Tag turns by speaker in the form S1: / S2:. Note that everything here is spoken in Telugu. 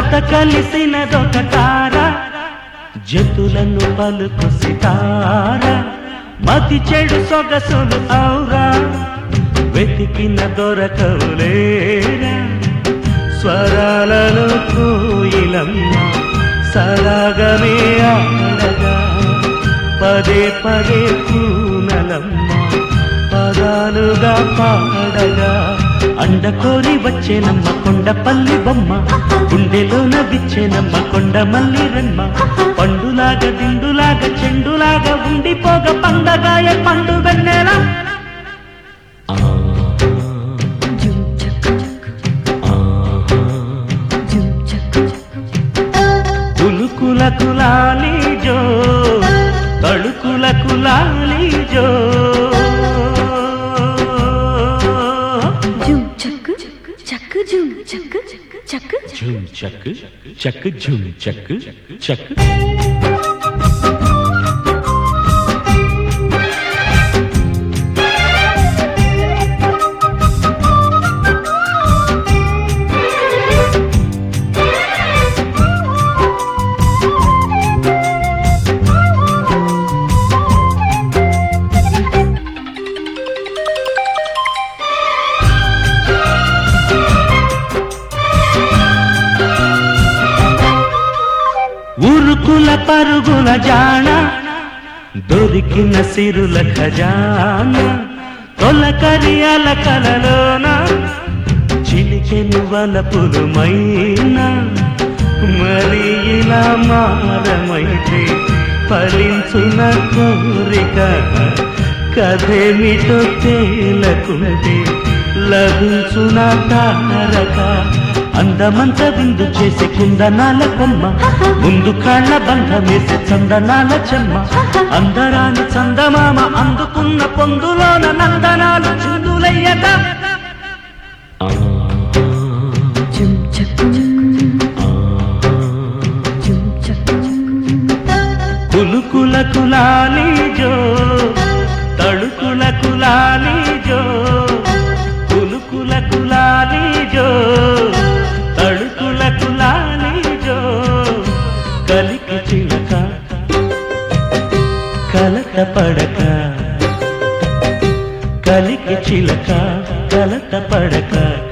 S1: జత కలిసినదొక తార జతులను పలుకు సితార మతి చెడు సొగసులు ఔరా వెతికిన దొరకవులేరా స్వరాలలో కోయిలమ్మ సరాగమే ఆడగా పదే పదే కూనలమ్మ పదాలుగా పాడగా అండకోరి వచ్చేనమ్మ కొండపల్లి బొమ్మ గుండెలోన విచ్చేనమ్మ కొండ మల్లి రమ్మ పండులాగా దిండులాగా చెండులాగా ఉండిపోగ పండగాయ పండు వెన్నెల
S2: జుమ్ చక్ జుమ్ చక్
S1: కులుకుల కులాలి జో తడుకుల కులాలి జో
S2: జుమ్ చక్ చక్ జుమ్ చక్ చక్
S1: ఝుమ్ చక్ చక్ ఝుమ్ చక్ చక్ ఉరుకుల పరుగుల జాణ దొరికిన సిరుల ఖజానా తొలకరి అలకలలోన చిలికెను వలపులు మైనా మరి ఇలా మారమైతే ఫలించున కోరిక కథేమిటో తేలకుంటే లభించున తారక అందమంత విందు చేసే కుందనాల కొమ్మ ముందు కాళ్ళ బంధమేసే చందనాల చెమ్మ అందరాని చందమామ అందుకున్న పొందులోన నందనాలు చిందులయ్యట
S2: జుమ్ చక్ జుమ్ చక్
S1: కులుకుల కులాలి జో తడుకుల కులాలి జో కులుకుల కులాలి జో తడుకుల కులాలి జో కలికి చిలక కలత పడక కలికి చిలక కలత పడక